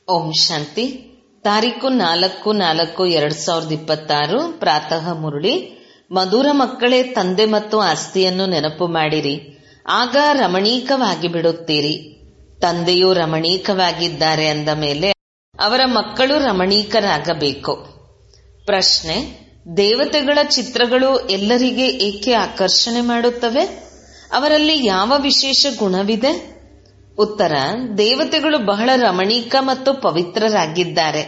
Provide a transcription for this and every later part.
ಓಂ ಶಾಂತಿ ತಾರೀಕು ನಾಲ್ಕು ನಾಲ್ಕು ಎರಡ್ ಸಾವಿರದ ಇಪ್ಪತ್ತಾರು ಪ್ರಾತಃ ಮುರುಳಿ ಮಧುರ ಮಕ್ಕಳೇ ತಂದೆ ಮತ್ತು ಆಸ್ತಿಯನ್ನು ನೆನಪು ಮಾಡಿರಿ ಆಗ ರಮಣೀಕವಾಗಿ ಬಿಡುತ್ತೀರಿ ತಂದೆಯು ರಮಣೀಕವಾಗಿದ್ದಾರೆ ಅಂದ ಮೇಲೆ ಅವರ ಮಕ್ಕಳು ರಮಣೀಕರಾಗಬೇಕು ಪ್ರಶ್ನೆ ದೇವತೆಗಳ ಚಿತ್ರಗಳು ಎಲ್ಲರಿಗೆ ಏಕೆ ಆಕರ್ಷಣೆ ಮಾಡುತ್ತವೆ ಅವರಲ್ಲಿ ಯಾವ ವಿಶೇಷ ಗುಣವಿದೆ ಉತ್ತರ ದೇವತೆಗಳು ಬಹಳ ರಮಣೀಕ ಮತ್ತು ಪವಿತ್ರರಾಗಿದ್ದಾರೆ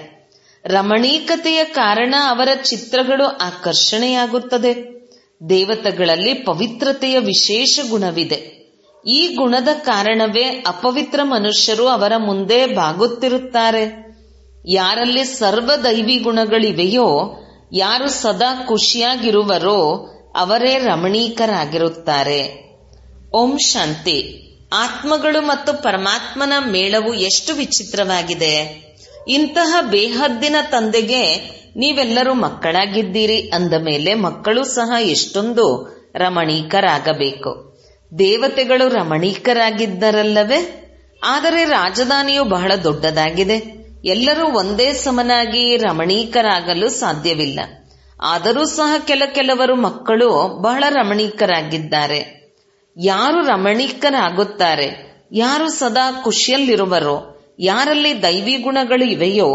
ರಮಣೀಕತೆಯ ಕಾರಣ ಅವರ ಚಿತ್ರಗಳು ಆಕರ್ಷಣೆಯಾಗುತ್ತದೆ ದೇವತೆಗಳಲ್ಲಿ ಪವಿತ್ರತೆಯ ವಿಶೇಷ ಗುಣವಿದೆ ಈ ಗುಣದ ಕಾರಣವೇ ಅಪವಿತ್ರ ಮನುಷ್ಯರು ಅವರ ಮುಂದೆ ಬಾಗುತ್ತಿರುತ್ತಾರೆ ಯಾರಲ್ಲಿ ಸರ್ವ ದೈವಿ ಗುಣಗಳಿವೆಯೋ ಯಾರು ಸದಾ ಖುಷಿಯಾಗಿರುವರೋ ಅವರೇ ರಮಣೀಕರಾಗಿರುತ್ತಾರೆ ಓಂ ಶಾಂತಿ ಆತ್ಮಗಳು ಮತ್ತು ಪರಮಾತ್ಮನ ಮೇಳವು ಎಷ್ಟು ವಿಚಿತ್ರವಾಗಿದೆ ಇಂತಹ ಬೇಹದ್ದಿನ ತಂದೆಗೆ ನೀವೆಲ್ಲರೂ ಮಕ್ಕಳಾಗಿದ್ದೀರಿ ಅಂದ ಮೇಲೆ ಮಕ್ಕಳು ಸಹ ಎಷ್ಟೊಂದು ರಮಣೀಕರಾಗಬೇಕು ದೇವತೆಗಳು ರಮಣೀಕರಾಗಿದ್ದರಲ್ಲವೇ ಆದರೆ ರಾಜಧಾನಿಯು ಬಹಳ ದೊಡ್ಡದಾಗಿದೆ ಎಲ್ಲರೂ ಒಂದೇ ಸಮನಾಗಿ ರಮಣೀಕರಾಗಲು ಸಾಧ್ಯವಿಲ್ಲ ಆದರೂ ಸಹ ಕೆಲ ಕೆಲವರು ಮಕ್ಕಳು ಬಹಳ ರಮಣೀಕರಾಗಿದ್ದಾರೆ ಯಾರು ರಮಣೀಕರಾಗುತ್ತಾರೆ ಯಾರು ಸದಾ ಖುಷಿಯಲ್ಲಿರುವರೋ ಯಾರಲ್ಲಿ ದೈವಿ ಗುಣಗಳು ಇವೆಯೋ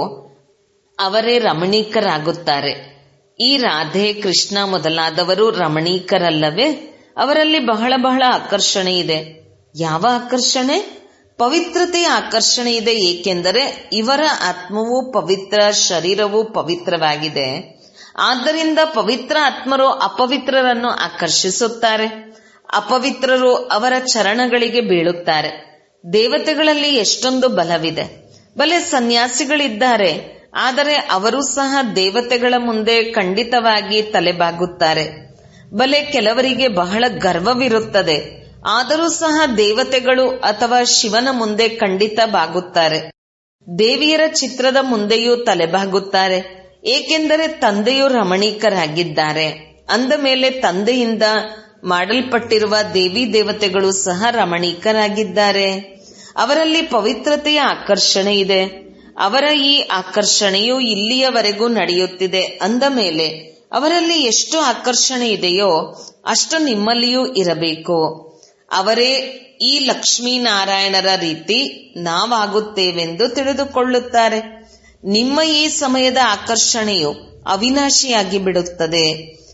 ಅವರೇ ರಮಣೀಕರಾಗುತ್ತಾರೆ ಈ ರಾಧೆ ಕೃಷ್ಣ ಮೊದಲಾದವರು ರಮಣೀಕರಲ್ಲವೇ ಅವರಲ್ಲಿ ಬಹಳ ಬಹಳ ಆಕರ್ಷಣೆ ಇದೆ ಯಾವ ಆಕರ್ಷಣೆ ಪವಿತ್ರತೆಯ ಆಕರ್ಷಣೆ ಇದೆ ಏಕೆಂದರೆ ಇವರ ಆತ್ಮವು ಪವಿತ್ರ ಶರೀರವು ಪವಿತ್ರವಾಗಿದೆ ಆದ್ದರಿಂದ ಪವಿತ್ರ ಆತ್ಮರು ಅಪವಿತ್ರರನ್ನು ಆಕರ್ಷಿಸುತ್ತಾರೆ ಅಪವಿತ್ರರು ಅವರ ಚರಣಗಳಿಗೆ ಬೀಳುತ್ತಾರೆ ದೇವತೆಗಳಲ್ಲಿ ಎಷ್ಟೊಂದು ಬಲವಿದೆ ಬಲೆ ಸನ್ಯಾಸಿಗಳಿದ್ದಾರೆ ಆದರೆ ಅವರು ಸಹ ದೇವತೆಗಳ ಮುಂದೆ ಖಂಡಿತವಾಗಿ ತಲೆಬಾಗುತ್ತಾರೆ ಬಲೆ ಕೆಲವರಿಗೆ ಬಹಳ ಗರ್ವವಿರುತ್ತದೆ ಆದರೂ ಸಹ ದೇವತೆಗಳು ಅಥವಾ ಶಿವನ ಮುಂದೆ ಖಂಡಿತ ಬಾಗುತ್ತಾರೆ ದೇವಿಯರ ಚಿತ್ರದ ಮುಂದೆಯೂ ತಲೆಬಾಗುತ್ತಾರೆ ಏಕೆಂದರೆ ತಂದೆಯು ರಮಣೀಕರಾಗಿದ್ದಾರೆ ಅಂದ ಮೇಲೆ ತಂದೆಯಿಂದ ಮಾಡಲ್ಪಟ್ಟಿರುವ ದೇವಿ ದೇವತೆಗಳು ಸಹ ರಮಣೀಕರಾಗಿದ್ದಾರೆ ಅವರಲ್ಲಿ ಪವಿತ್ರತೆಯ ಆಕರ್ಷಣೆ ಇದೆ ಅವರ ಈ ಆಕರ್ಷಣೆಯು ಇಲ್ಲಿಯವರೆಗೂ ನಡೆಯುತ್ತಿದೆ ಅಂದ ಮೇಲೆ ಅವರಲ್ಲಿ ಎಷ್ಟು ಆಕರ್ಷಣೆ ಇದೆಯೋ ಅಷ್ಟು ನಿಮ್ಮಲ್ಲಿಯೂ ಇರಬೇಕು ಅವರೇ ಈ ಲಕ್ಷ್ಮೀನಾರಾಯಣರ ರೀತಿ ನಾವಾಗುತ್ತೇವೆಂದು ತಿಳಿದುಕೊಳ್ಳುತ್ತಾರೆ ನಿಮ್ಮ ಈ ಸಮಯದ ಆಕರ್ಷಣೆಯು ಅವಿನಾಶಿಯಾಗಿ ಬಿಡುತ್ತದೆ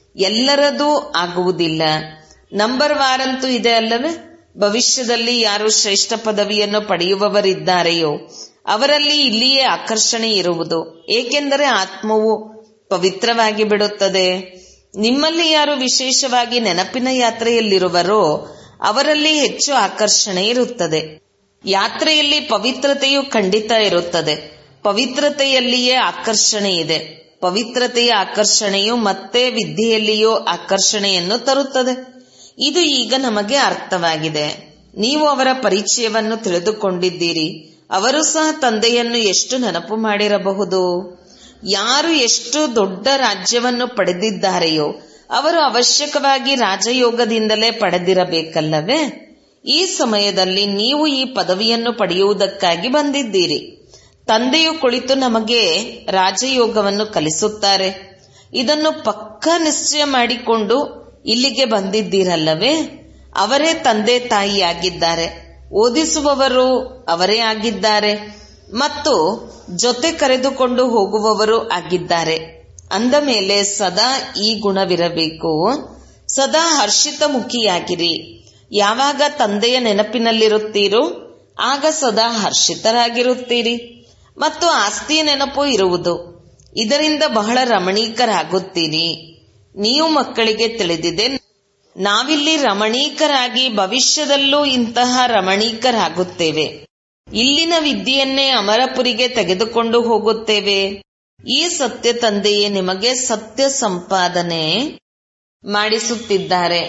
ಎಲ್ಲರದೂ ಆಗುವುದಿಲ್ಲ ನಂಬರ್ ವಾರಂತೂ ಇದೆ ಅಲ್ಲವೇ ಭವಿಷ್ಯದಲ್ಲಿ ಯಾರು ಶ್ರೇಷ್ಠ ಪದವಿಯನ್ನು ಪಡೆಯುವವರಿದ್ದಾರೆಯೋ ಅವರಲ್ಲಿ ಇಲ್ಲಿಯೇ ಆಕರ್ಷಣೆ ಇರುವುದು ಏಕೆಂದರೆ ಆತ್ಮವು ಪವಿತ್ರವಾಗಿ ಬಿಡುತ್ತದೆ ನಿಮ್ಮಲ್ಲಿ ಯಾರು ವಿಶೇಷವಾಗಿ ನೆನಪಿನ ಯಾತ್ರೆಯಲ್ಲಿರುವರೋ ಅವರಲ್ಲಿ ಹೆಚ್ಚು ಆಕರ್ಷಣೆ ಇರುತ್ತದೆ ಯಾತ್ರೆಯಲ್ಲಿ ಪವಿತ್ರತೆಯು ಖಂಡಿತ ಇರುತ್ತದೆ ಪವಿತ್ರತೆಯಲ್ಲಿಯೇ ಆಕರ್ಷಣೆ ಇದೆ ಪವಿತ್ರತೆಯ ಆಕರ್ಷಣೆಯು ಮತ್ತೆ ವಿದ್ಯೆಯಲ್ಲಿಯೂ ಆಕರ್ಷಣೆಯನ್ನು ತರುತ್ತದೆ ಇದು ಈಗ ನಮಗೆ ಅರ್ಥವಾಗಿದೆ ನೀವು ಅವರ ಪರಿಚಯವನ್ನು ತಿಳಿದುಕೊಂಡಿದ್ದೀರಿ ಅವರು ಸಹ ತಂದೆಯನ್ನು ಎಷ್ಟು ನೆನಪು ಮಾಡಿರಬಹುದು ಯಾರು ಎಷ್ಟು ದೊಡ್ಡ ರಾಜ್ಯವನ್ನು ಪಡೆದಿದ್ದಾರೆಯೋ ಅವರು ಅವಶ್ಯಕವಾಗಿ ರಾಜಯೋಗದಿಂದಲೇ ಪಡೆದಿರಬೇಕಲ್ಲವೇ ಈ ಸಮಯದಲ್ಲಿ ನೀವು ಈ ಪದವಿಯನ್ನು ಪಡೆಯುವುದಕ್ಕಾಗಿ ಬಂದಿದ್ದೀರಿ ತಂದೆಯು ಕುಳಿತು ನಮಗೆ ರಾಜಯೋಗವನ್ನು ಕಲಿಸುತ್ತಾರೆ ಇದನ್ನು ಪಕ್ಕಾ ನಿಶ್ಚಯ ಮಾಡಿಕೊಂಡು ಇಲ್ಲಿಗೆ ಬಂದಿದ್ದೀರಲ್ಲವೇ ಅವರೇ ತಂದೆ ತಾಯಿಯಾಗಿದ್ದಾರೆ ಓದಿಸುವವರು ಅವರೇ ಆಗಿದ್ದಾರೆ ಮತ್ತು ಜೊತೆ ಕರೆದುಕೊಂಡು ಹೋಗುವವರು ಆಗಿದ್ದಾರೆ ಅಂದ ಮೇಲೆ ಸದಾ ಈ ಗುಣವಿರಬೇಕು ಸದಾ ಹರ್ಷಿತ ಮುಖಿಯಾಗಿರಿ ಯಾವಾಗ ತಂದೆಯ ನೆನಪಿನಲ್ಲಿರುತ್ತೀರೋ ಆಗ ಸದಾ ಹರ್ಷಿತರಾಗಿರುತ್ತೀರಿ ಮತ್ತು ಆಸ್ತಿಯ ನೆನಪು ಇರುವುದು ಇದರಿಂದ ಬಹಳ ರಮಣೀಕರಾಗುತ್ತೀರಿ ನೀವು ಮಕ್ಕಳಿಗೆ ತಿಳಿದಿದೆ ನಾವಿಲ್ಲಿ ರಮಣೀಕರಾಗಿ ಭವಿಷ್ಯದಲ್ಲೂ ಇಂತಹ ರಮಣೀಕರಾಗುತ್ತೇವೆ ಇಲ್ಲಿನ ವಿದ್ಯೆಯನ್ನೇ ಅಮರಪುರಿಗೆ ತೆಗೆದುಕೊಂಡು ಹೋಗುತ್ತೇವೆ ಈ ಸತ್ಯ ತಂದೆಯೇ ನಿಮಗೆ ಸತ್ಯ ಸಂಪಾದನೆ ಮಾಡಿಸುತ್ತಿದ್ದಾರೆ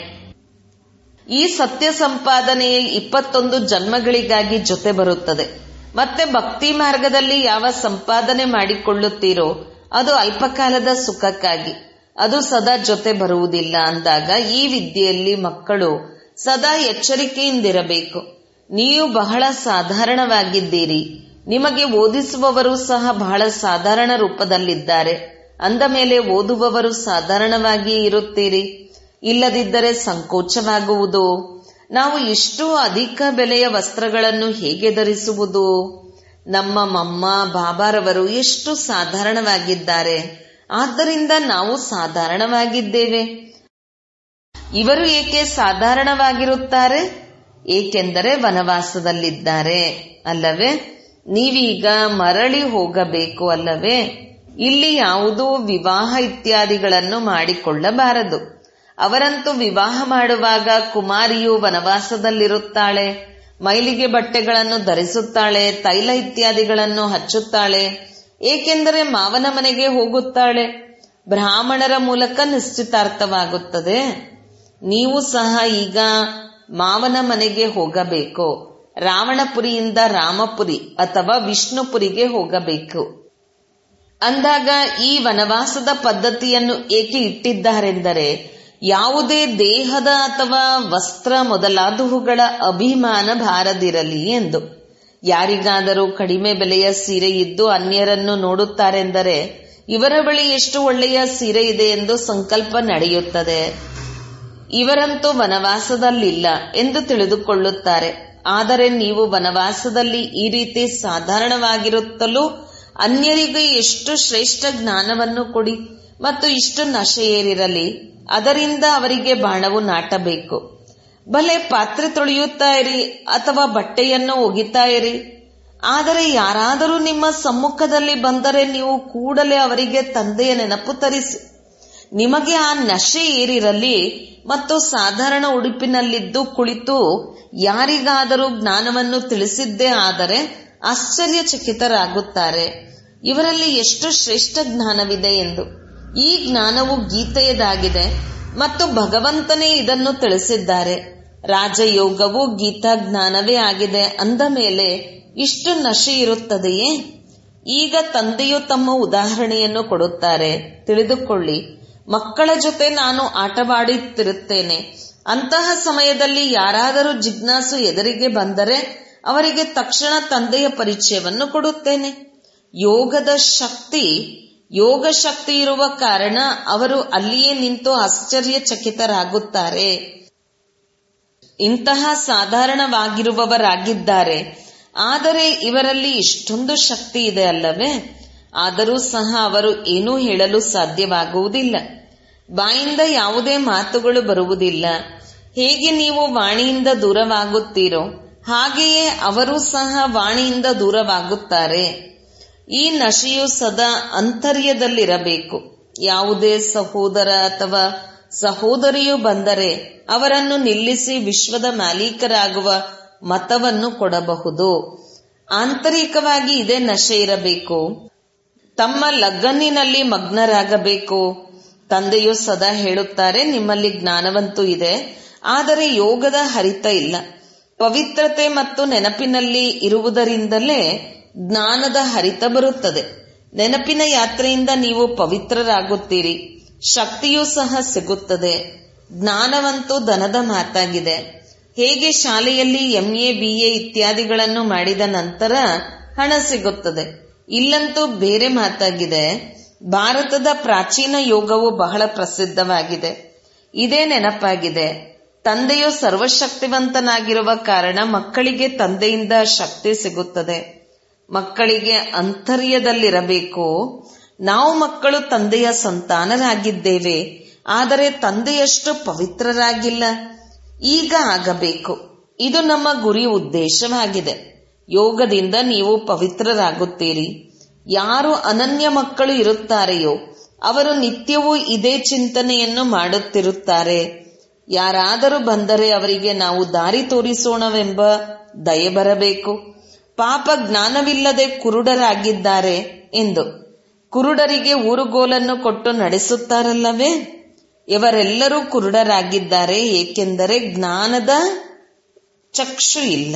ಈ ಸತ್ಯ ಸಂಪಾದನೆಯ ಇಪ್ಪತ್ತೊಂದು ಜನ್ಮಗಳಿಗಾಗಿ ಜೊತೆ ಬರುತ್ತದೆ ಮತ್ತೆ ಭಕ್ತಿ ಮಾರ್ಗದಲ್ಲಿ ಯಾವ ಸಂಪಾದನೆ ಮಾಡಿಕೊಳ್ಳುತ್ತೀರೋ ಅದು ಅಲ್ಪಕಾಲದ ಸುಖಕ್ಕಾಗಿ ಅದು ಸದಾ ಜೊತೆ ಬರುವುದಿಲ್ಲ ಅಂದಾಗ ಈ ವಿದ್ಯೆಯಲ್ಲಿ ಮಕ್ಕಳು ಸದಾ ಎಚ್ಚರಿಕೆಯಿಂದಿರಬೇಕು ನೀವು ಬಹಳ ಸಾಧಾರಣವಾಗಿದ್ದೀರಿ ನಿಮಗೆ ಓದಿಸುವವರು ಸಹ ಬಹಳ ಸಾಧಾರಣ ರೂಪದಲ್ಲಿದ್ದಾರೆ ಅಂದ ಮೇಲೆ ಓದುವವರು ಸಾಧಾರಣವಾಗಿ ಇರುತ್ತೀರಿ ಇಲ್ಲದಿದ್ದರೆ ಸಂಕೋಚವಾಗುವುದು ನಾವು ಇಷ್ಟು ಅಧಿಕ ಬೆಲೆಯ ವಸ್ತ್ರಗಳನ್ನು ಹೇಗೆ ಧರಿಸುವುದು ನಮ್ಮ ಮಮ್ಮ ಬಾಬಾರವರು ಎಷ್ಟು ಸಾಧಾರಣವಾಗಿದ್ದಾರೆ ಆದ್ದರಿಂದ ನಾವು ಸಾಧಾರಣವಾಗಿದ್ದೇವೆ ಇವರು ಏಕೆ ಸಾಧಾರಣವಾಗಿರುತ್ತಾರೆ ಏಕೆಂದರೆ ವನವಾಸದಲ್ಲಿದ್ದಾರೆ ಅಲ್ಲವೇ ನೀವೀಗ ಮರಳಿ ಹೋಗಬೇಕು ಅಲ್ಲವೇ ಇಲ್ಲಿ ಯಾವುದೂ ವಿವಾಹ ಇತ್ಯಾದಿಗಳನ್ನು ಮಾಡಿಕೊಳ್ಳಬಾರದು ಅವರಂತೂ ವಿವಾಹ ಮಾಡುವಾಗ ಕುಮಾರಿಯು ವನವಾಸದಲ್ಲಿರುತ್ತಾಳೆ ಮೈಲಿಗೆ ಬಟ್ಟೆಗಳನ್ನು ಧರಿಸುತ್ತಾಳೆ ತೈಲ ಇತ್ಯಾದಿಗಳನ್ನು ಹಚ್ಚುತ್ತಾಳೆ ಏಕೆಂದರೆ ಮಾವನ ಮನೆಗೆ ಹೋಗುತ್ತಾಳೆ ಬ್ರಾಹ್ಮಣರ ಮೂಲಕ ನಿಶ್ಚಿತಾರ್ಥವಾಗುತ್ತದೆ ನೀವು ಸಹ ಈಗ ಮಾವನ ಮನೆಗೆ ಹೋಗಬೇಕು ರಾವಣಪುರಿಯಿಂದ ರಾಮಪುರಿ ಅಥವಾ ವಿಷ್ಣುಪುರಿಗೆ ಹೋಗಬೇಕು ಅಂದಾಗ ಈ ವನವಾಸದ ಪದ್ಧತಿಯನ್ನು ಏಕೆ ಇಟ್ಟಿದ್ದಾರೆಂದರೆ ಯಾವುದೇ ದೇಹದ ಅಥವಾ ವಸ್ತ್ರ ಮೊದಲಾದವುಗಳ ಅಭಿಮಾನ ಬಾರದಿರಲಿ ಎಂದು ಯಾರಿಗಾದರೂ ಕಡಿಮೆ ಬೆಲೆಯ ಸೀರೆ ಇದ್ದು ಅನ್ಯರನ್ನು ನೋಡುತ್ತಾರೆಂದರೆ ಇವರ ಬಳಿ ಎಷ್ಟು ಒಳ್ಳೆಯ ಸೀರೆ ಇದೆ ಎಂದು ಸಂಕಲ್ಪ ನಡೆಯುತ್ತದೆ ಇವರಂತೂ ವನವಾಸದಲ್ಲಿಲ್ಲ ಎಂದು ತಿಳಿದುಕೊಳ್ಳುತ್ತಾರೆ ಆದರೆ ನೀವು ವನವಾಸದಲ್ಲಿ ಈ ರೀತಿ ಸಾಧಾರಣವಾಗಿರುತ್ತಲೂ ಅನ್ಯರಿಗೆ ಎಷ್ಟು ಶ್ರೇಷ್ಠ ಜ್ಞಾನವನ್ನು ಕೊಡಿ ಮತ್ತು ಇಷ್ಟು ನಶೆ ಏರಿರಲಿ ಅದರಿಂದ ಅವರಿಗೆ ಬಾಣವು ನಾಟಬೇಕು ಭಲೆ ಪಾತ್ರೆ ತೊಳೆಯುತ್ತಾ ಇರಿ ಅಥವಾ ಬಟ್ಟೆಯನ್ನು ಒಗಿತಾ ಇರಿ ಆದರೆ ಯಾರಾದರೂ ನಿಮ್ಮ ಸಮ್ಮುಖದಲ್ಲಿ ಬಂದರೆ ನೀವು ಕೂಡಲೇ ಅವರಿಗೆ ತಂದೆಯ ನೆನಪು ತರಿಸಿ ನಿಮಗೆ ಆ ನಶೆ ಏರಿರಲಿ ಮತ್ತು ಸಾಧಾರಣ ಉಡುಪಿನಲ್ಲಿದ್ದು ಕುಳಿತು ಯಾರಿಗಾದರೂ ಜ್ಞಾನವನ್ನು ತಿಳಿಸಿದ್ದೇ ಆದರೆ ಆಶ್ಚರ್ಯಚಕಿತರಾಗುತ್ತಾರೆ ಇವರಲ್ಲಿ ಎಷ್ಟು ಶ್ರೇಷ್ಠ ಜ್ಞಾನವಿದೆ ಎಂದು ಈ ಜ್ಞಾನವು ಗೀತೆಯದಾಗಿದೆ ಮತ್ತು ಭಗವಂತನೇ ಇದನ್ನು ತಿಳಿಸಿದ್ದಾರೆ ರಾಜಯೋಗವು ಗೀತಾ ಜ್ಞಾನವೇ ಆಗಿದೆ ಅಂದ ಮೇಲೆ ಇಷ್ಟು ನಶೆ ಇರುತ್ತದೆಯೇ ಈಗ ತಂದೆಯು ತಮ್ಮ ಉದಾಹರಣೆಯನ್ನು ಕೊಡುತ್ತಾರೆ ತಿಳಿದುಕೊಳ್ಳಿ ಮಕ್ಕಳ ಜೊತೆ ನಾನು ಆಟವಾಡುತ್ತಿರುತ್ತೇನೆ ಅಂತಹ ಸಮಯದಲ್ಲಿ ಯಾರಾದರೂ ಜಿಜ್ಞಾಸು ಎದುರಿಗೆ ಬಂದರೆ ಅವರಿಗೆ ತಕ್ಷಣ ತಂದೆಯ ಪರಿಚಯವನ್ನು ಕೊಡುತ್ತೇನೆ ಯೋಗದ ಶಕ್ತಿ ಯೋಗ ಶಕ್ತಿ ಇರುವ ಕಾರಣ ಅವರು ಅಲ್ಲಿಯೇ ನಿಂತು ಆಶ್ಚರ್ಯಚಕಿತರಾಗುತ್ತಾರೆ ಇಂತಹ ಸಾಧಾರಣವಾಗಿರುವವರಾಗಿದ್ದಾರೆ ಆದರೆ ಇವರಲ್ಲಿ ಇಷ್ಟೊಂದು ಶಕ್ತಿ ಇದೆ ಅಲ್ಲವೇ ಆದರೂ ಸಹ ಅವರು ಏನೂ ಹೇಳಲು ಸಾಧ್ಯವಾಗುವುದಿಲ್ಲ ಬಾಯಿಂದ ಯಾವುದೇ ಮಾತುಗಳು ಬರುವುದಿಲ್ಲ ಹೇಗೆ ನೀವು ವಾಣಿಯಿಂದ ದೂರವಾಗುತ್ತೀರೋ ಹಾಗೆಯೇ ಅವರು ಸಹ ವಾಣಿಯಿಂದ ದೂರವಾಗುತ್ತಾರೆ ಈ ನಶೆಯು ಸದಾ ಅಂತರ್ಯದಲ್ಲಿರಬೇಕು ಯಾವುದೇ ಸಹೋದರ ಅಥವಾ ಸಹೋದರಿಯು ಬಂದರೆ ಅವರನ್ನು ನಿಲ್ಲಿಸಿ ವಿಶ್ವದ ಮಾಲೀಕರಾಗುವ ಮತವನ್ನು ಕೊಡಬಹುದು ಆಂತರಿಕವಾಗಿ ಇದೇ ನಶೆ ಇರಬೇಕು ತಮ್ಮ ಲಗ್ನಿನಲ್ಲಿ ಮಗ್ನರಾಗಬೇಕು ತಂದೆಯು ಸದಾ ಹೇಳುತ್ತಾರೆ ನಿಮ್ಮಲ್ಲಿ ಜ್ಞಾನವಂತೂ ಇದೆ ಆದರೆ ಯೋಗದ ಹರಿತ ಇಲ್ಲ ಪವಿತ್ರತೆ ಮತ್ತು ನೆನಪಿನಲ್ಲಿ ಇರುವುದರಿಂದಲೇ ಜ್ಞಾನದ ಹರಿತ ಬರುತ್ತದೆ ನೆನಪಿನ ಯಾತ್ರೆಯಿಂದ ನೀವು ಪವಿತ್ರರಾಗುತ್ತೀರಿ ಶಕ್ತಿಯೂ ಸಹ ಸಿಗುತ್ತದೆ ಜ್ಞಾನವಂತೂ ದನದ ಮಾತಾಗಿದೆ ಹೇಗೆ ಶಾಲೆಯಲ್ಲಿ ಎಂಎ ಬಿಎ ಇತ್ಯಾದಿಗಳನ್ನು ಮಾಡಿದ ನಂತರ ಹಣ ಸಿಗುತ್ತದೆ ಇಲ್ಲಂತೂ ಬೇರೆ ಮಾತಾಗಿದೆ ಭಾರತದ ಪ್ರಾಚೀನ ಯೋಗವು ಬಹಳ ಪ್ರಸಿದ್ಧವಾಗಿದೆ ಇದೇ ನೆನಪಾಗಿದೆ ತಂದೆಯು ಸರ್ವಶಕ್ತಿವಂತನಾಗಿರುವ ಕಾರಣ ಮಕ್ಕಳಿಗೆ ತಂದೆಯಿಂದ ಶಕ್ತಿ ಸಿಗುತ್ತದೆ ಮಕ್ಕಳಿಗೆ ಅಂತರ್ಯದಲ್ಲಿರಬೇಕು ನಾವು ಮಕ್ಕಳು ತಂದೆಯ ಸಂತಾನರಾಗಿದ್ದೇವೆ ಆದರೆ ತಂದೆಯಷ್ಟು ಪವಿತ್ರರಾಗಿಲ್ಲ ಈಗ ಆಗಬೇಕು ಇದು ನಮ್ಮ ಗುರಿ ಉದ್ದೇಶವಾಗಿದೆ ಯೋಗದಿಂದ ನೀವು ಪವಿತ್ರರಾಗುತ್ತೀರಿ ಯಾರು ಅನನ್ಯ ಮಕ್ಕಳು ಇರುತ್ತಾರೆಯೋ ಅವರು ನಿತ್ಯವೂ ಇದೇ ಚಿಂತನೆಯನ್ನು ಮಾಡುತ್ತಿರುತ್ತಾರೆ ಯಾರಾದರೂ ಬಂದರೆ ಅವರಿಗೆ ನಾವು ದಾರಿ ತೋರಿಸೋಣವೆಂಬ ದಯೆ ಬರಬೇಕು ಪಾಪ ಜ್ಞಾನವಿಲ್ಲದೆ ಕುರುಡರಾಗಿದ್ದಾರೆ ಎಂದು ಕುರುಡರಿಗೆ ಊರುಗೋಲನ್ನು ಕೊಟ್ಟು ನಡೆಸುತ್ತಾರಲ್ಲವೇ ಇವರೆಲ್ಲರೂ ಕುರುಡರಾಗಿದ್ದಾರೆ ಏಕೆಂದರೆ ಜ್ಞಾನದ ಚಕ್ಷು ಇಲ್ಲ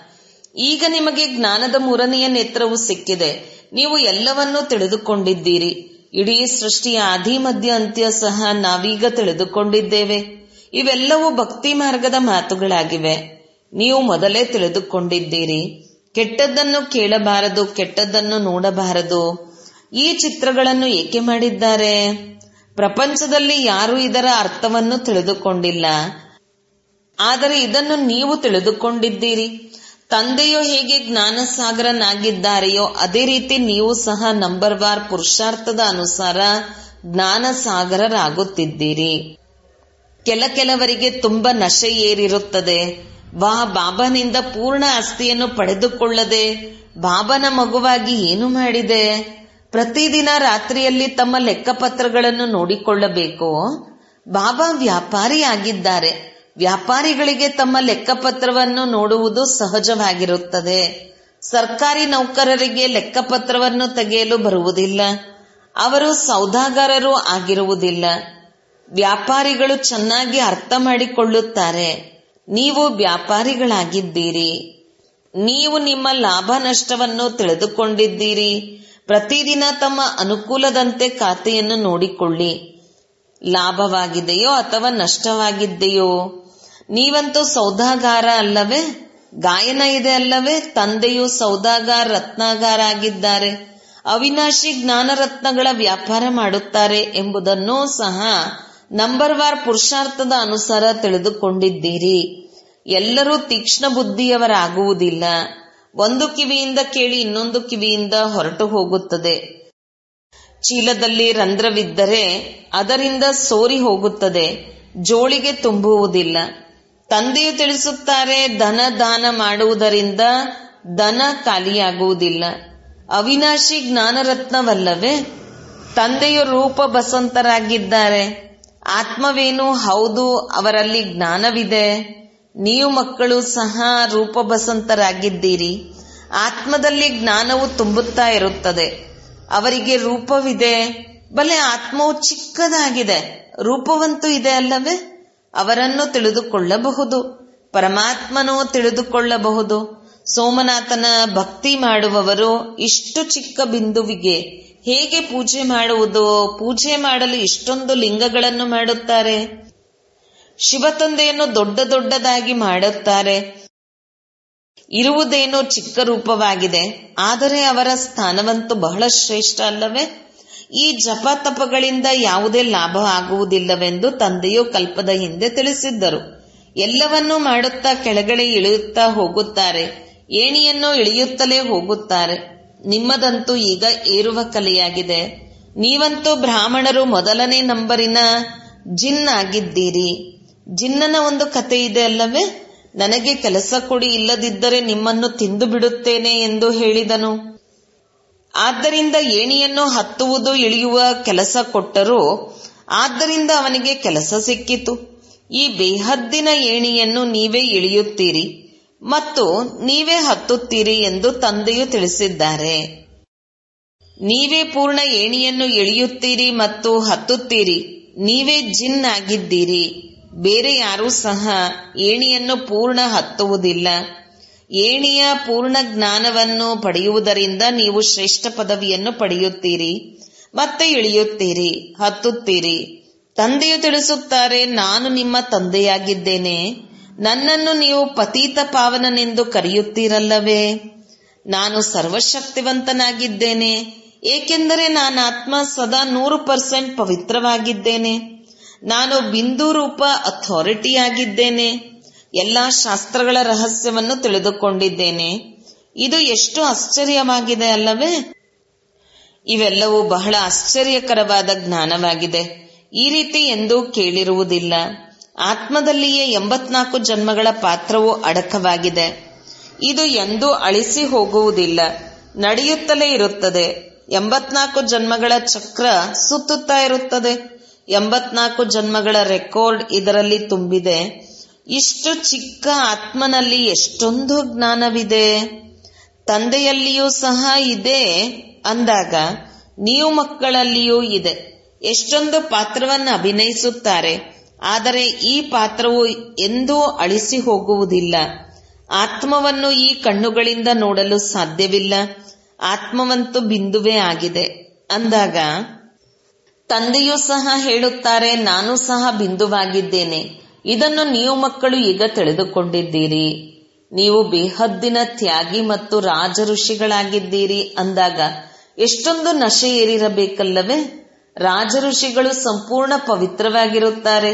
ಈಗ ನಿಮಗೆ ಜ್ಞಾನದ ಮೂರನೆಯ ನೇತ್ರವು ಸಿಕ್ಕಿದೆ ನೀವು ಎಲ್ಲವನ್ನೂ ತಿಳಿದುಕೊಂಡಿದ್ದೀರಿ ಇಡೀ ಸೃಷ್ಟಿಯ ಆದಿ ಮಧ್ಯ ಅಂತ್ಯ ಸಹ ನಾವೀಗ ತಿಳಿದುಕೊಂಡಿದ್ದೇವೆ ಇವೆಲ್ಲವೂ ಭಕ್ತಿ ಮಾರ್ಗದ ಮಾತುಗಳಾಗಿವೆ ನೀವು ಮೊದಲೇ ತಿಳಿದುಕೊಂಡಿದ್ದೀರಿ ಕೆಟ್ಟದ್ದನ್ನು ಕೇಳಬಾರದು ಕೆಟ್ಟದ್ದನ್ನು ನೋಡಬಾರದು ಈ ಚಿತ್ರಗಳನ್ನು ಏಕೆ ಮಾಡಿದ್ದಾರೆ ಪ್ರಪಂಚದಲ್ಲಿ ಯಾರೂ ಇದರ ಅರ್ಥವನ್ನು ತಿಳಿದುಕೊಂಡಿಲ್ಲ ಆದರೆ ಇದನ್ನು ನೀವು ತಿಳಿದುಕೊಂಡಿದ್ದೀರಿ ತಂದೆಯು ಹೇಗೆ ಜ್ಞಾನಸಾಗರನಾಗಿದ್ದಾರೆಯೋ ಅದೇ ರೀತಿ ನೀವು ಸಹ ನಂಬರ್ ವಾರ್ ಪುರುಷಾರ್ಥದ ಅನುಸಾರ ಜ್ಞಾನಸಾಗರರಾಗುತ್ತಿದ್ದೀರಿ ಕೆಲ ಕೆಲವರಿಗೆ ತುಂಬಾ ನಶೆ ಏರಿರುತ್ತದೆ ವಾ ಬಾಬನಿಂದ ಪೂರ್ಣ ಆಸ್ತಿಯನ್ನು ಪಡೆದುಕೊಳ್ಳದೆ ಬಾಬನ ಮಗುವಾಗಿ ಏನು ಮಾಡಿದೆ ಪ್ರತಿದಿನ ರಾತ್ರಿಯಲ್ಲಿ ತಮ್ಮ ಲೆಕ್ಕಪತ್ರಗಳನ್ನು ನೋಡಿಕೊಳ್ಳಬೇಕು ಬಾಬಾ ವ್ಯಾಪಾರಿಯಾಗಿದ್ದಾರೆ ವ್ಯಾಪಾರಿಗಳಿಗೆ ತಮ್ಮ ಲೆಕ್ಕಪತ್ರವನ್ನು ನೋಡುವುದು ಸಹಜವಾಗಿರುತ್ತದೆ ಸರ್ಕಾರಿ ನೌಕರರಿಗೆ ಲೆಕ್ಕಪತ್ರವನ್ನು ತೆಗೆಯಲು ಬರುವುದಿಲ್ಲ ಅವರು ಸೌದಾಗರರು ಆಗಿರುವುದಿಲ್ಲ ವ್ಯಾಪಾರಿಗಳು ಚೆನ್ನಾಗಿ ಅರ್ಥ ಮಾಡಿಕೊಳ್ಳುತ್ತಾರೆ ನೀವು ವ್ಯಾಪಾರಿಗಳಾಗಿದ್ದೀರಿ ನೀವು ನಿಮ್ಮ ಲಾಭ ನಷ್ಟವನ್ನು ತಿಳಿದುಕೊಂಡಿದ್ದೀರಿ ಪ್ರತಿದಿನ ತಮ್ಮ ಅನುಕೂಲದಂತೆ ಖಾತೆಯನ್ನು ನೋಡಿಕೊಳ್ಳಿ ಲಾಭವಾಗಿದೆಯೋ ಅಥವಾ ನಷ್ಟವಾಗಿದೆಯೋ ನೀವಂತೂ ಸೌದಾಗಾರ ಅಲ್ಲವೇ ಗಾಯನ ಇದೆ ಅಲ್ಲವೇ ತಂದೆಯು ಸೌದಾಗಾರ ರತ್ನಾಗಾರ ಆಗಿದ್ದಾರೆ ಅವಿನಾಶಿ ಜ್ಞಾನರತ್ನಗಳ ವ್ಯಾಪಾರ ಮಾಡುತ್ತಾರೆ ಎಂಬುದನ್ನೂ ಸಹ ನಂಬರ್ ವಾರ್ ಪುರುಷಾರ್ಥದ ಅನುಸಾರ ತಿಳಿದುಕೊಂಡಿದ್ದೀರಿ ಎಲ್ಲರೂ ತೀಕ್ಷ್ಣ ಬುದ್ಧಿಯವರಾಗುವುದಿಲ್ಲ ಒಂದು ಕಿವಿಯಿಂದ ಕೇಳಿ ಇನ್ನೊಂದು ಕಿವಿಯಿಂದ ಹೊರಟು ಹೋಗುತ್ತದೆ ಚೀಲದಲ್ಲಿ ರಂಧ್ರವಿದ್ದರೆ ಅದರಿಂದ ಸೋರಿ ಹೋಗುತ್ತದೆ ಜೋಳಿಗೆ ತುಂಬುವುದಿಲ್ಲ ತಂದೆಯು ತಿಳಿಸುತ್ತಾರೆ ಧನ ದಾನ ಮಾಡುವುದರಿಂದ ದನ ಖಾಲಿಯಾಗುವುದಿಲ್ಲ ಅವಿನಾಶಿ ಜ್ಞಾನರತ್ನವಲ್ಲವೇ ತಂದೆಯು ರೂಪ ಬಸಂತರಾಗಿದ್ದಾರೆ ಆತ್ಮವೇನು ಹೌದು ಅವರಲ್ಲಿ ಜ್ಞಾನವಿದೆ ನೀವು ಮಕ್ಕಳು ಸಹ ರೂಪ ಬಸಂತರಾಗಿದ್ದೀರಿ ಆತ್ಮದಲ್ಲಿ ಜ್ಞಾನವು ತುಂಬುತ್ತಾ ಇರುತ್ತದೆ ಅವರಿಗೆ ರೂಪವಿದೆ ಬಲೆ ಆತ್ಮವು ಚಿಕ್ಕದಾಗಿದೆ ರೂಪವಂತೂ ಇದೆ ಅಲ್ಲವೇ ಅವರನ್ನು ತಿಳಿದುಕೊಳ್ಳಬಹುದು ಪರಮಾತ್ಮನೂ ತಿಳಿದುಕೊಳ್ಳಬಹುದು ಸೋಮನಾಥನ ಭಕ್ತಿ ಮಾಡುವವರು ಇಷ್ಟು ಚಿಕ್ಕ ಬಿಂದುವಿಗೆ ಹೇಗೆ ಪೂಜೆ ಮಾಡುವುದು ಪೂಜೆ ಮಾಡಲು ಇಷ್ಟೊಂದು ಲಿಂಗಗಳನ್ನು ಮಾಡುತ್ತಾರೆ ಶಿವತಂದೆಯನ್ನು ದೊಡ್ಡ ದೊಡ್ಡದಾಗಿ ಮಾಡುತ್ತಾರೆ ಇರುವುದೇನೋ ಚಿಕ್ಕ ರೂಪವಾಗಿದೆ ಆದರೆ ಅವರ ಸ್ಥಾನವಂತೂ ಬಹಳ ಶ್ರೇಷ್ಠ ಅಲ್ಲವೇ ಈ ಜಪ ತಪಗಳಿಂದ ಯಾವುದೇ ಲಾಭ ಆಗುವುದಿಲ್ಲವೆಂದು ತಂದೆಯು ಕಲ್ಪದ ಹಿಂದೆ ತಿಳಿಸಿದ್ದರು ಎಲ್ಲವನ್ನೂ ಮಾಡುತ್ತಾ ಕೆಳಗಡೆ ಇಳಿಯುತ್ತಾ ಹೋಗುತ್ತಾರೆ ಏಣಿಯನ್ನು ಇಳಿಯುತ್ತಲೇ ಹೋಗುತ್ತಾರೆ ನಿಮ್ಮದಂತೂ ಈಗ ಏರುವ ಕಲೆಯಾಗಿದೆ ನೀವಂತೂ ಬ್ರಾಹ್ಮಣರು ಮೊದಲನೇ ನಂಬರಿನ ಜಿನ್ ಆಗಿದ್ದೀರಿ ಜಿನ್ನನ ಒಂದು ಕತೆ ಇದೆ ಅಲ್ಲವೇ ನನಗೆ ಕೆಲಸ ಕೊಡಿ ಇಲ್ಲದಿದ್ದರೆ ನಿಮ್ಮನ್ನು ತಿಂದು ಬಿಡುತ್ತೇನೆ ಎಂದು ಹೇಳಿದನು ಆದ್ದರಿಂದ ಏಣಿಯನ್ನು ಹತ್ತುವುದು ಇಳಿಯುವ ಕೆಲಸ ಕೊಟ್ಟರು ಆದ್ದರಿಂದ ಅವನಿಗೆ ಕೆಲಸ ಸಿಕ್ಕಿತು ಈ ಬೇಹದ್ದಿನ ಏಣಿಯನ್ನು ನೀವೇ ಇಳಿಯುತ್ತೀರಿ ಮತ್ತು ನೀವೇ ಹತ್ತುತ್ತೀರಿ ಎಂದು ತಂದೆಯು ತಿಳಿಸಿದ್ದಾರೆ ನೀವೇ ಪೂರ್ಣ ಏಣಿಯನ್ನು ಇಳಿಯುತ್ತೀರಿ ಮತ್ತು ಹತ್ತುತ್ತೀರಿ ನೀವೇ ಜಿನ್ ಆಗಿದ್ದೀರಿ ಬೇರೆ ಯಾರೂ ಸಹ ಏಣಿಯನ್ನು ಪೂರ್ಣ ಹತ್ತುವುದಿಲ್ಲ ಏಣಿಯ ಪೂರ್ಣ ಜ್ಞಾನವನ್ನು ಪಡೆಯುವುದರಿಂದ ನೀವು ಶ್ರೇಷ್ಠ ಪದವಿಯನ್ನು ಪಡೆಯುತ್ತೀರಿ ಮತ್ತೆ ಇಳಿಯುತ್ತೀರಿ ಹತ್ತುತ್ತೀರಿ ತಂದೆಯು ತಿಳಿಸುತ್ತಾರೆ ನಾನು ನಿಮ್ಮ ತಂದೆಯಾಗಿದ್ದೇನೆ ನನ್ನನ್ನು ನೀವು ಪತೀತ ಪಾವನನೆಂದು ಕರೆಯುತ್ತೀರಲ್ಲವೇ ನಾನು ಸರ್ವಶಕ್ತಿವಂತನಾಗಿದ್ದೇನೆ ಏಕೆಂದರೆ ನಾನು ಆತ್ಮ ಸದಾ ನೂರು ಪರ್ಸೆಂಟ್ ಪವಿತ್ರವಾಗಿದ್ದೇನೆ ನಾನು ಬಿಂದು ರೂಪ ಅಥಾರಿಟಿಯಾಗಿದ್ದೇನೆ ಎಲ್ಲಾ ಶಾಸ್ತ್ರಗಳ ರಹಸ್ಯವನ್ನು ತಿಳಿದುಕೊಂಡಿದ್ದೇನೆ ಇದು ಎಷ್ಟು ಆಶ್ಚರ್ಯವಾಗಿದೆ ಅಲ್ಲವೇ ಇವೆಲ್ಲವೂ ಬಹಳ ಆಶ್ಚರ್ಯಕರವಾದ ಜ್ಞಾನವಾಗಿದೆ ಈ ರೀತಿ ಎಂದೂ ಕೇಳಿರುವುದಿಲ್ಲ ಆತ್ಮದಲ್ಲಿಯೇ ಎಂಬತ್ನಾಲ್ಕು ಜನ್ಮಗಳ ಪಾತ್ರವು ಅಡಕವಾಗಿದೆ ಇದು ಎಂದೂ ಅಳಿಸಿ ಹೋಗುವುದಿಲ್ಲ ನಡೆಯುತ್ತಲೇ ಇರುತ್ತದೆ ಎಂಬತ್ನಾಲ್ಕು ಜನ್ಮಗಳ ಚಕ್ರ ಸುತ್ತುತ್ತಾ ಇರುತ್ತದೆ ಎಂಬತ್ನಾಲ್ಕು ಜನ್ಮಗಳ ರೆಕಾರ್ಡ್ ಇದರಲ್ಲಿ ತುಂಬಿದೆ ಇಷ್ಟು ಚಿಕ್ಕ ಆತ್ಮನಲ್ಲಿ ಎಷ್ಟೊಂದು ಜ್ಞಾನವಿದೆ ತಂದೆಯಲ್ಲಿಯೂ ಸಹ ಇದೆ ಅಂದಾಗ ನೀವು ಮಕ್ಕಳಲ್ಲಿಯೂ ಇದೆ ಎಷ್ಟೊಂದು ಪಾತ್ರವನ್ನು ಅಭಿನಯಿಸುತ್ತಾರೆ ಆದರೆ ಈ ಪಾತ್ರವು ಎಂದೂ ಅಳಿಸಿ ಹೋಗುವುದಿಲ್ಲ ಆತ್ಮವನ್ನು ಈ ಕಣ್ಣುಗಳಿಂದ ನೋಡಲು ಸಾಧ್ಯವಿಲ್ಲ ಆತ್ಮವಂತೂ ಬಿಂದುವೇ ಆಗಿದೆ ಅಂದಾಗ ತಂದೆಯೂ ಸಹ ಹೇಳುತ್ತಾರೆ ನಾನು ಸಹ ಬಿಂದುವಾಗಿದ್ದೇನೆ ಇದನ್ನು ನೀವು ಮಕ್ಕಳು ಈಗ ತಿಳಿದುಕೊಂಡಿದ್ದೀರಿ ನೀವು ಬೇಹದ್ದಿನ ತ್ಯಾಗಿ ಮತ್ತು ರಾಜ ಋಷಿಗಳಾಗಿದ್ದೀರಿ ಅಂದಾಗ ಎಷ್ಟೊಂದು ನಶೆ ಏರಿರಬೇಕಲ್ಲವೇ ರಾಜ ಋಷಿಗಳು ಸಂಪೂರ್ಣ ಪವಿತ್ರವಾಗಿರುತ್ತಾರೆ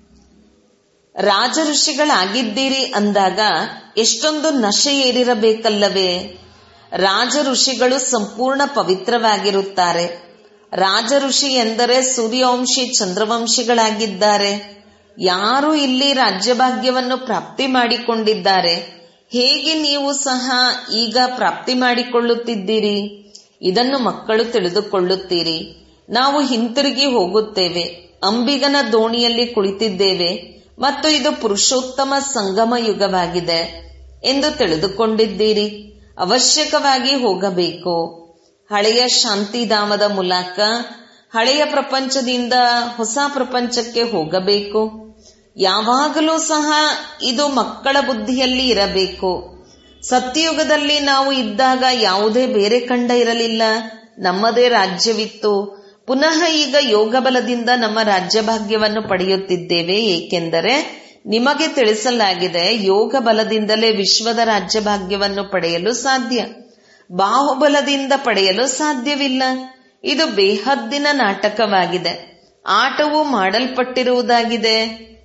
ರಾಜ ಋಷಿಗಳಾಗಿದ್ದೀರಿ ಅಂದಾಗ ಎಷ್ಟೊಂದು ನಶೆ ಏರಿರಬೇಕಲ್ಲವೇ ರಾಜ ಋಷಿಗಳು ಸಂಪೂರ್ಣ ಪವಿತ್ರವಾಗಿರುತ್ತಾರೆ ರಾಜ ಋಷಿ ಎಂದರೆ ಸೂರ್ಯವಂಶಿ ಚಂದ್ರವಂಶಿಗಳಾಗಿದ್ದಾರೆ ಯಾರು ಇಲ್ಲಿ ರಾಜ್ಯಭಾಗ್ಯವನ್ನು ಪ್ರಾಪ್ತಿ ಮಾಡಿಕೊಂಡಿದ್ದಾರೆ ಹೇಗೆ ನೀವು ಸಹ ಈಗ ಪ್ರಾಪ್ತಿ ಮಾಡಿಕೊಳ್ಳುತ್ತಿದ್ದೀರಿ ಇದನ್ನು ಮಕ್ಕಳು ತಿಳಿದುಕೊಳ್ಳುತ್ತೀರಿ ನಾವು ಹಿಂತಿರುಗಿ ಹೋಗುತ್ತೇವೆ ಅಂಬಿಗನ ದೋಣಿಯಲ್ಲಿ ಕುಳಿತಿದ್ದೇವೆ ಮತ್ತು ಇದು ಪುರುಷೋತ್ತಮ ಸಂಗಮ ಯುಗವಾಗಿದೆ ಎಂದು ತಿಳಿದುಕೊಂಡಿದ್ದೀರಿ ಅವಶ್ಯಕವಾಗಿ ಹೋಗಬೇಕು ಹಳೆಯ ಶಾಂತಿಧಾಮದ ಮೂಲಕ ಹಳೆಯ ಪ್ರಪಂಚದಿಂದ ಹೊಸ ಪ್ರಪಂಚಕ್ಕೆ ಹೋಗಬೇಕು ಯಾವಾಗಲೂ ಸಹ ಇದು ಮಕ್ಕಳ ಬುದ್ಧಿಯಲ್ಲಿ ಇರಬೇಕು ಸತ್ಯಯುಗದಲ್ಲಿ ನಾವು ಇದ್ದಾಗ ಯಾವುದೇ ಬೇರೆ ಕಂಡ ಇರಲಿಲ್ಲ ನಮ್ಮದೇ ರಾಜ್ಯವಿತ್ತು ಪುನಃ ಈಗ ಯೋಗ ಬಲದಿಂದ ನಮ್ಮ ರಾಜ್ಯಭಾಗ್ಯವನ್ನು ಪಡೆಯುತ್ತಿದ್ದೇವೆ ಏಕೆಂದರೆ ನಿಮಗೆ ತಿಳಿಸಲಾಗಿದೆ ಯೋಗ ಬಲದಿಂದಲೇ ವಿಶ್ವದ ರಾಜ್ಯಭಾಗ್ಯವನ್ನು ಪಡೆಯಲು ಸಾಧ್ಯ ಬಾಹುಬಲದಿಂದ ಪಡೆಯಲು ಸಾಧ್ಯವಿಲ್ಲ ಇದು ಬೇಹದ್ದಿನ ನಾಟಕವಾಗಿದೆ ಆಟವು ಮಾಡಲ್ಪಟ್ಟಿರುವುದಾಗಿದೆ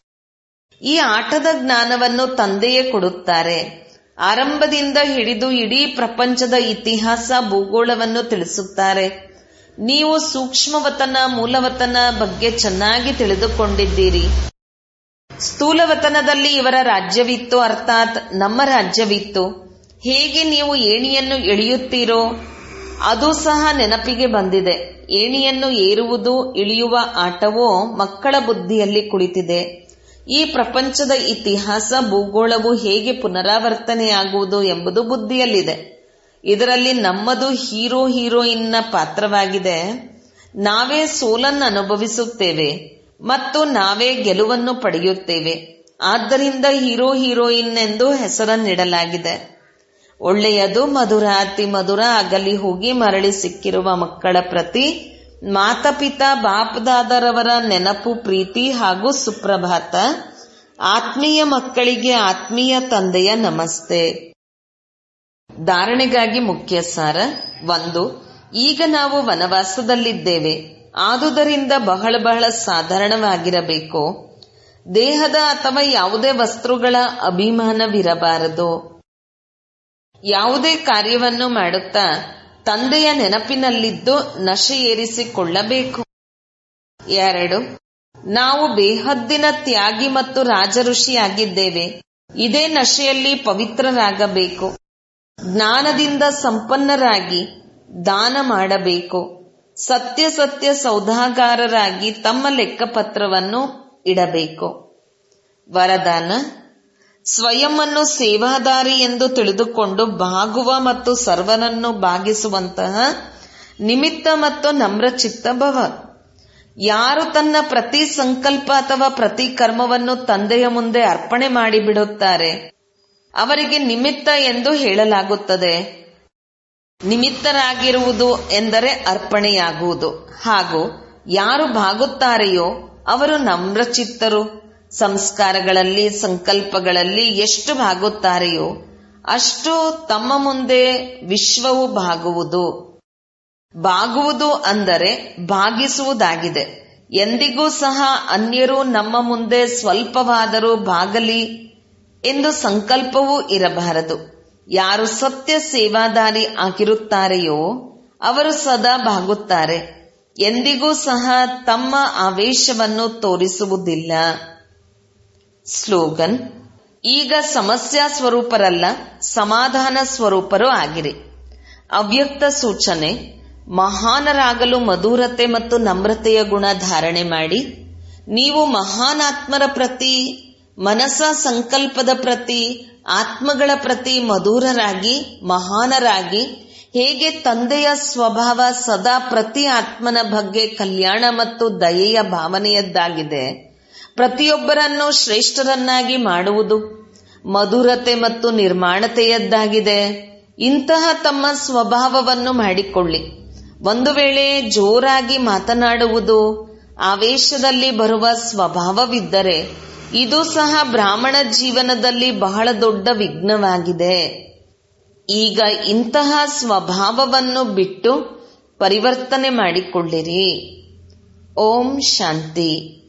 ಈ ಆಟದ ಜ್ಞಾನವನ್ನು ತಂದೆಯೇ ಕೊಡುತ್ತಾರೆ ಆರಂಭದಿಂದ ಹಿಡಿದು ಇಡೀ ಪ್ರಪಂಚದ ಇತಿಹಾಸ ಭೂಗೋಳವನ್ನು ತಿಳಿಸುತ್ತಾರೆ ನೀವು ಸೂಕ್ಷ್ಮವತನ ಮೂಲವತನ ಬಗ್ಗೆ ಚೆನ್ನಾಗಿ ತಿಳಿದುಕೊಂಡಿದ್ದೀರಿ ಸ್ಥೂಲವತನದಲ್ಲಿ ಇವರ ರಾಜ್ಯವಿತ್ತು ಅರ್ಥಾತ್ ನಮ್ಮ ರಾಜ್ಯವಿತ್ತು ಹೇಗೆ ನೀವು ಏಣಿಯನ್ನು ಎಳೆಯುತ್ತೀರೋ ಅದು ಸಹ ನೆನಪಿಗೆ ಬಂದಿದೆ ಏಣಿಯನ್ನು ಏರುವುದು ಇಳಿಯುವ ಆಟವೋ ಮಕ್ಕಳ ಬುದ್ಧಿಯಲ್ಲಿ ಕುಳಿತಿದೆ ಈ ಪ್ರಪಂಚದ ಇತಿಹಾಸ ಭೂಗೋಳವು ಹೇಗೆ ಪುನರಾವರ್ತನೆಯಾಗುವುದು ಎಂಬುದು ಬುದ್ಧಿಯಲ್ಲಿದೆ ಇದರಲ್ಲಿ ನಮ್ಮದು ಹೀರೋ ಹೀರೋಯಿನ್ನ ಪಾತ್ರವಾಗಿದೆ ನಾವೇ ಸೋಲನ್ನು ಅನುಭವಿಸುತ್ತೇವೆ ಮತ್ತು ನಾವೇ ಗೆಲುವನ್ನು ಪಡೆಯುತ್ತೇವೆ ಆದ್ದರಿಂದ ಹೀರೋ ಹೀರೋಯಿನ್ ಎಂದು ಹೆಸರನ್ನಿಡಲಾಗಿದೆ ಒಳ್ಳೆಯದು ಮಧುರ ಅತಿ ಮಧುರ ಅಗಲಿ ಹೋಗಿ ಮರಳಿ ಸಿಕ್ಕಿರುವ ಮಕ್ಕಳ ಪ್ರತಿ ಮಾತಪಿತಾ ಬಾಪ್ದಾದರವರ ನೆನಪು ಪ್ರೀತಿ ಹಾಗೂ ಸುಪ್ರಭಾತ ಆತ್ಮೀಯ ಮಕ್ಕಳಿಗೆ ಆತ್ಮೀಯ ತಂದೆಯ ನಮಸ್ತೆ ಧಾರಣೆಗಾಗಿ ಮುಖ್ಯ ಸಾರ ಒಂದು ಈಗ ನಾವು ವನವಾಸದಲ್ಲಿದ್ದೇವೆ ಆದುದರಿಂದ ಬಹಳ ಬಹಳ ಸಾಧಾರಣವಾಗಿರಬೇಕು ದೇಹದ ಅಥವಾ ಯಾವುದೇ ವಸ್ತುಗಳ ಅಭಿಮಾನವಿರಬಾರದು ಯಾವುದೇ ಕಾರ್ಯವನ್ನು ಮಾಡುತ್ತಾ ತಂದೆಯ ನೆನಪಿನಲ್ಲಿದ್ದು ನಶೆ ಏರಿಸಿಕೊಳ್ಳಬೇಕು ಎರಡು ನಾವು ಬೇಹದ್ದಿನ ತ್ಯಾಗಿ ಮತ್ತು ರಾಜಋಷಿಯಾಗಿದ್ದೇವೆ ಇದೇ ನಶೆಯಲ್ಲಿ ಪವಿತ್ರರಾಗಬೇಕು ಜ್ಞಾನದಿಂದ ಸಂಪನ್ನರಾಗಿ ದಾನ ಮಾಡಬೇಕು ಸತ್ಯ ಸತ್ಯ ಸೌದಾಗಾರರಾಗಿ ತಮ್ಮ ಲೆಕ್ಕಪತ್ರವನ್ನು ಇಡಬೇಕು ವರದಾನ ಸ್ವಯಂವನ್ನು ಸೇವಾದಾರಿ ಎಂದು ತಿಳಿದುಕೊಂಡು ಬಾಗುವ ಮತ್ತು ಸರ್ವನನ್ನು ಬಾಗಿಸುವಂತಹ ನಿಮಿತ್ತ ಮತ್ತು ನಮ್ರಚಿತ್ತ ಭವ ಯಾರು ತನ್ನ ಪ್ರತಿ ಸಂಕಲ್ಪ ಅಥವಾ ಪ್ರತಿ ಕರ್ಮವನ್ನು ತಂದೆಯ ಮುಂದೆ ಅರ್ಪಣೆ ಮಾಡಿಬಿಡುತ್ತಾರೆ ಅವರಿಗೆ ನಿಮಿತ್ತ ಎಂದು ಹೇಳಲಾಗುತ್ತದೆ ನಿಮಿತ್ತರಾಗಿರುವುದು ಎಂದರೆ ಅರ್ಪಣೆಯಾಗುವುದು ಹಾಗೂ ಯಾರು ಬಾಗುತ್ತಾರೆಯೋ ಅವರು ನಮ್ರಚಿತ್ತರು ಸಂಸ್ಕಾರಗಳಲ್ಲಿ ಸಂಕಲ್ಪಗಳಲ್ಲಿ ಎಷ್ಟು ಬಾಗುತ್ತಾರೆಯೋ ಅಷ್ಟು ತಮ್ಮ ಮುಂದೆ ವಿಶ್ವವು ಬಾಗುವುದು ಬಾಗುವುದು ಅಂದರೆ ಭಾಗಿಸುವುದಾಗಿದೆ ಎಂದಿಗೂ ಸಹ ಅನ್ಯರು ನಮ್ಮ ಮುಂದೆ ಸ್ವಲ್ಪವಾದರೂ ಬಾಗಲಿ ಎಂದು ಸಂಕಲ್ಪವೂ ಇರಬಾರದು ಯಾರು ಸತ್ಯ ಸೇವಾದಾರಿ ಆಗಿರುತ್ತಾರೆಯೋ ಅವರು ಸದಾ ಬಾಗುತ್ತಾರೆ ಎಂದಿಗೂ ಸಹ ತಮ್ಮ ಆವೇಶವನ್ನು ತೋರಿಸುವುದಿಲ್ಲ ಸ್ಲೋಗನ್ ಈಗ ಸಮಸ್ಯಾ ಸ್ವರೂಪರಲ್ಲ ಸಮಾಧಾನ ಸ್ವರೂಪರೂ ಆಗಿರಿ ಅವ್ಯಕ್ತ ಸೂಚನೆ ಮಹಾನರಾಗಲು ಮಧುರತೆ ಮತ್ತು ನಮ್ರತೆಯ ಗುಣ ಧಾರಣೆ ಮಾಡಿ ನೀವು ಮಹಾನಾತ್ಮರ ಪ್ರತಿ ಮನಸ ಸಂಕಲ್ಪದ ಪ್ರತಿ ಆತ್ಮಗಳ ಪ್ರತಿ ಮಧುರರಾಗಿ ಮಹಾನರಾಗಿ ಹೇಗೆ ತಂದೆಯ ಸ್ವಭಾವ ಸದಾ ಪ್ರತಿ ಆತ್ಮನ ಬಗ್ಗೆ ಕಲ್ಯಾಣ ಮತ್ತು ದಯೆಯ ಭಾವನೆಯದ್ದಾಗಿದೆ ಪ್ರತಿಯೊಬ್ಬರನ್ನು ಶ್ರೇಷ್ಠರನ್ನಾಗಿ ಮಾಡುವುದು ಮಧುರತೆ ಮತ್ತು ನಿರ್ಮಾಣತೆಯದ್ದಾಗಿದೆ ಇಂತಹ ತಮ್ಮ ಸ್ವಭಾವವನ್ನು ಮಾಡಿಕೊಳ್ಳಿ ಒಂದು ವೇಳೆ ಜೋರಾಗಿ ಮಾತನಾಡುವುದು ಆವೇಶದಲ್ಲಿ ಬರುವ ಸ್ವಭಾವವಿದ್ದರೆ ಇದು ಸಹ ಬ್ರಾಹ್ಮಣ ಜೀವನದಲ್ಲಿ ಬಹಳ ದೊಡ್ಡ ವಿಘ್ನವಾಗಿದೆ ಈಗ ಇಂತಹ ಸ್ವಭಾವವನ್ನು ಬಿಟ್ಟು ಪರಿವರ್ತನೆ ಮಾಡಿಕೊಳ್ಳಿರಿ ಓಂ ಶಾಂತಿ